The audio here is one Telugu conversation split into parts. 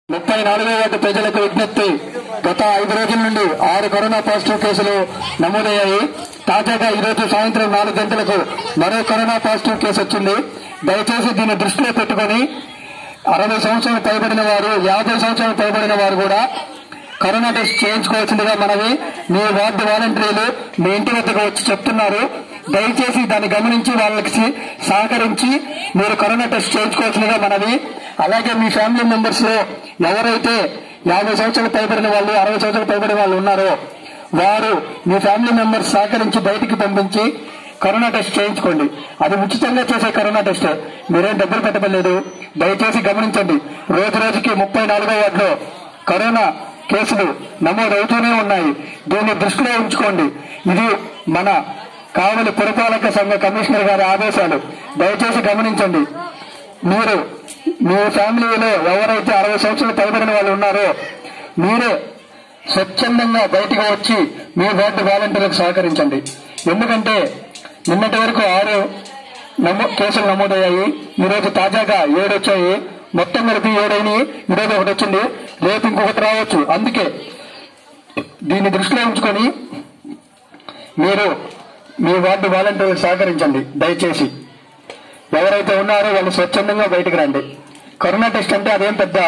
ముప్పై నాలుగో వార్డు ప్రజలకు విజ్ఞప్తి గత ఐదు రోజుల నుండి ఆరు కరోనా పాజిటివ్ కేసులు నమోదయ్యాయి తాజాగా ఈ రోజు సాయంత్రం నాలుగు గంటలకు మరో కరోనా పాజిటివ్ కేసు వచ్చింది దయచేసి దీన్ని దృష్టిలో పెట్టుకొని అరవై సంవత్సరాలు పైబడిన వారు యాభై సంవత్సరాలు పైబడిన వారు కూడా కరోనా టెస్ట్ చేయించుకోవాల్సిందిగా మనవి మీ వార్డు వాలంటీర్లు మీ ఇంటి వద్దకు వచ్చి చెప్తున్నారు దయచేసి దాన్ని గమనించి వాళ్ళకి సి- సహకరించి మీరు కరోనా టెస్ట్ చేయించుకోవాల్సిందిగా మనవి అలాగే మీ ఫ్యామిలీ మెంబర్స్ లో ఎవరైతే యాభై సంవత్సరాలు పైబడిన వాళ్ళు అరవై సంవత్సరాలు పైబడిన వాళ్ళు ఉన్నారో వారు మీ ఫ్యామిలీ మెంబర్స్ సహకరించి బయటికి పంపించి కరోనా టెస్ట్ చేయించుకోండి అది ఉచితంగా చేసే కరోనా టెస్ట్ మీరేం డబ్బులు పెట్టలేదు దయచేసి గమనించండి రోజు రోజుకి ముప్పై నాలుగో వార్డులో కరోనా కేసులు నమోదవుతూనే ఉన్నాయి దీన్ని దృష్టిలో ఉంచుకోండి ఇది మన కావలి పురపాలక సంఘ కమిషనర్ గారి ఆదేశాలు దయచేసి గమనించండి మీరు మీ ఫ్యామిలీలో ఎవరైతే అరవై సంవత్సరాలు పైబడిన వాళ్ళు ఉన్నారో మీరే స్వచ్ఛందంగా బయటకు వచ్చి మీ వార్డు వాలంటీర్లకు సహకరించండి ఎందుకంటే నిన్నటి వరకు ఆరు నమో కేసులు నమోదయ్యాయి ఈరోజు తాజాగా ఏడు వచ్చాయి మొత్తం కలిపి ఏడైనాయి ఈరోజు ఒకటి వచ్చింది రేపు ఇంకొకటి రావచ్చు అందుకే దీన్ని దృష్టిలో ఉంచుకొని మీరు మీ వార్డు వాలంటీర్లకు సహకరించండి దయచేసి ఎవరైతే ఉన్నారో వాళ్ళు స్వచ్ఛందంగా బయటకు రండి కరోనా టెస్ట్ అంటే అదేం పెద్ద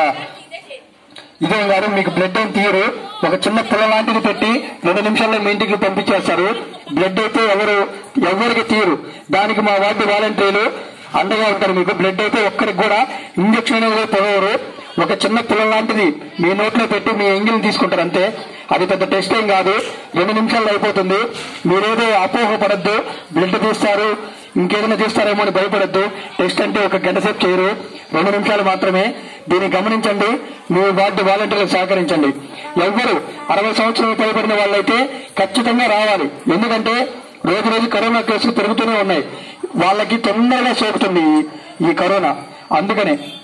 ఇదేం కాదు మీకు బ్లడ్ ఏం తీయరు ఒక చిన్న పుల్ల లాంటిది పెట్టి రెండు నిమిషాల్లో మీ ఇంటికి పంపించేస్తారు బ్లడ్ అయితే ఎవరు ఎవరికి తీయరు దానికి మా వార్డు వాలంటీర్లు అండగా ఉంటారు మీకు బ్లడ్ అయితే ఒక్కరికి కూడా ఇంజక్షన్ అనేది పోవరు ఒక చిన్న పుల్ల లాంటిది మీ నోట్లో పెట్టి మీ ఎంగిల్ని తీసుకుంటారు అంతే అది పెద్ద టెస్ట్ ఏం కాదు రెండు నిమిషాల్లో అయిపోతుంది మీరేదో అపోహపడద్దు బ్లడ్ తీస్తారు ఇంకేదైనా తీస్తారేమో అని భయపడద్దు టెస్ట్ అంటే ఒక గంట సేపు చేయరు రెండు నిమిషాలు మాత్రమే దీన్ని గమనించండి మీ వార్డు వాలంటీర్లకు సహకరించండి ఎవ్వరు అరవై సంవత్సరాలు పైబడిన వాళ్ళైతే ఖచ్చితంగా రావాలి ఎందుకంటే రోజు రోజు కరోనా కేసులు పెరుగుతూనే ఉన్నాయి వాళ్ళకి తొందరగా సోకుతుంది ఈ- ఈ కరోనా అందుకనే